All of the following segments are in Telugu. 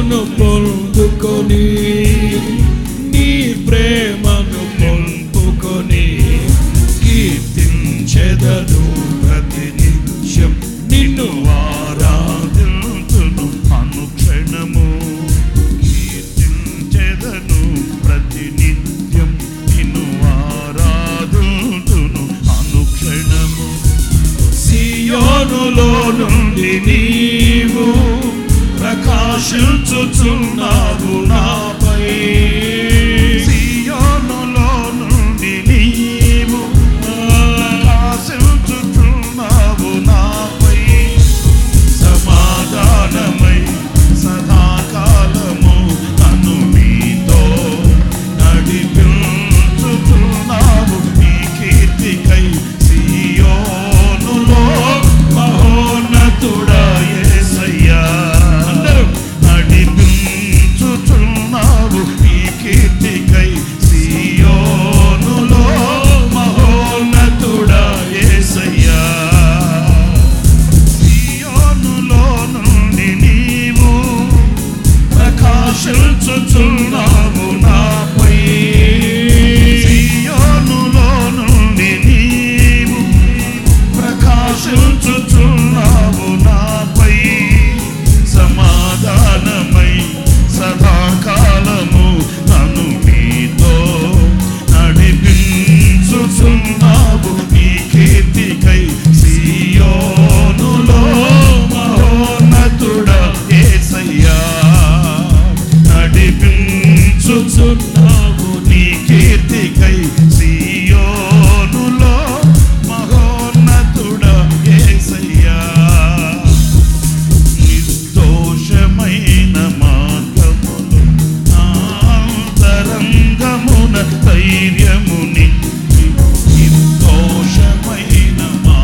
ప్రేమను పొందుకొని నీ ప్రేమను పొందుకొని కీర్తించెదను ప్రతినిత్యం నిన్ను ఆరాధింతును అనుక్షణము కీర్తించెదను ప్రతినిత్యం నిన్ను ఆరాధింతును అనుక్షణము సియోనులో నుండి నీవు ప్రకాశించుచున్నావు నాపై సియోనులో నుండి నీవు ప్రకాశించుచున్నావు నాపై సమాధానమై సదాకాలము నన్ను నీతో నడిపించుచున్నావు నీ కీర్తికై సియోనులో మహోన్నతుడా యేసయ్యా అందరూ. నడిపించుచున్నావు నీ కీర్తికై సియోనులో మహోన్నతుడా యేసయ్యా సియోనులో నుండి నీవు ప్రకాశించుచున్నావు నాపై సియోనులో నుండి నీవు ప్రకాశించుచున్నావు నాపై సమాధానమై సదాకాలము నన్ను నీతో నడిపించుచున్నావు నీ కీర్తికై సియోనులో మహోన్నతుడా యేసయ్యా నడిపించుచున్నావు నీ కీర్తికై సియోనులో మహోన్నతుడా యేసయ్యా నిర్దోషమైన మార్గములు ఆంతరంగమున ధైర్యముని నిర్దోషమైన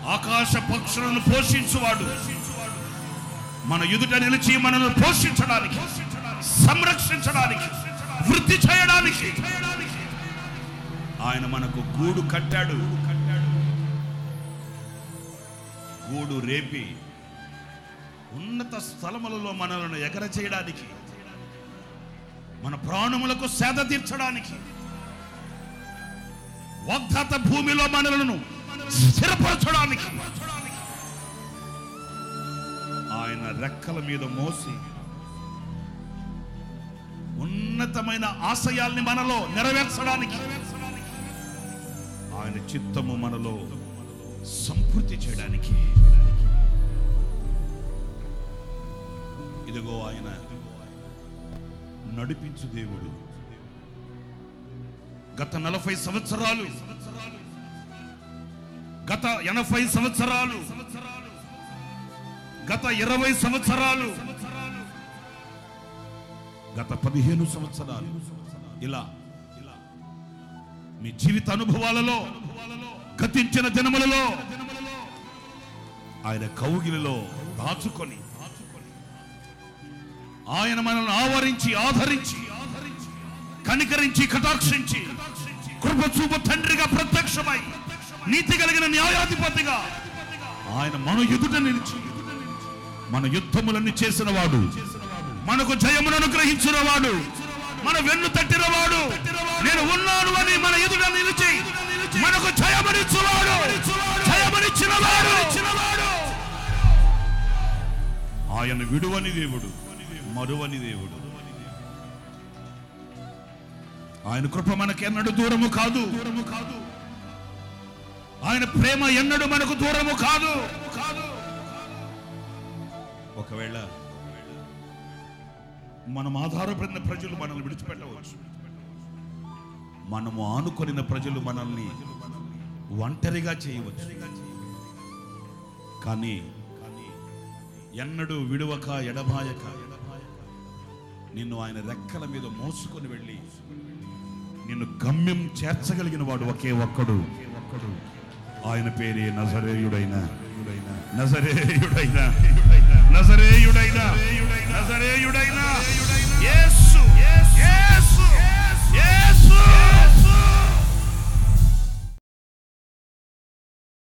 ఆకాశ పక్షులను పోషించువాడు మన ఎదుట నిలిచి మనల్ని పోషించడానికి సంరక్షించడానికి వృద్ధి చేయడానికి ఆయన మనకు గూడు కట్టాడు గూడు రేపి ఉన్నత స్థలములలో మనలను ఎగర చేయడానికి మన ప్రాణములకు సేద తీర్చడానికి వాగ్దాత భూమిలో మనలను స్థిరపరచడానికి ఆయన రెక్కల మీద మోసి ఉన్నతమైన ఆశయాల్ని మనలో నెరవేర్చడానికి ఆయన చిత్తము మనలో సంపూర్తి చేయడానికి ఇదిగో ఆయన నడిపించు దేవుడు గత నలభై సంవత్సరాలు గత ఎనభై సంవత్సరాలు గత ఇరవై సంవత్సరాలు గత పదిహేను సంవత్సరాలు ఇలా ఇలా మీ జీవిత అనుభవాలలో గతించిన దినములలో ఆయన కౌగిలిలో దాచుకొని ఆయన మనల్ని ఆవరించి ఆదరించి కనికరించి కటాక్షించి కృప చూపు తండ్రిగా ప్రత్యక్షమై నీతి కలిగిన న్యాయాధిపతిగా ఆయన మన ఎదుట నిలిచి మన యుద్ధములన్నీ చేసిన వాడు మనకు జయమును అనుగ్రహించిన వాడు మన వెన్ను తట్టిన వాడు నేను ఉన్నాను అని మన ఎదుట నిలిచి మనకు జయమనిచ్చువాడు జయమనిచ్చిన వాడు ఆయన విడువని దేవుడు మరువని దేవుడు ఆయన కృప మనకి ఎన్నడూ దూరము కాదు దూరము కాదు ఆయన ప్రేమ ఎన్నడూ మనకు దూరము కాదు కాదు ఒకవేళ మనం ఆధారపడిన ప్రజలు మనల్ని విడిచిపెట్టవచ్చు మనము ఆనుకొనిన ప్రజలు మనల్ని ఒంటరిగా చేయవచ్చు కానీ ఎన్నడూ విడువక ఎడబాయక నిన్ను ఆయన రెక్కల మీద మోసుకొని వెళ్ళి నిన్ను గమ్యం చేర్చగలిగిన వాడు ఒకే ఒక్కడు ఒక్కడు ఆయన పేరే నజరేయుడైన నజరేయుడైన నజరేయుడైన నజరేయుడైన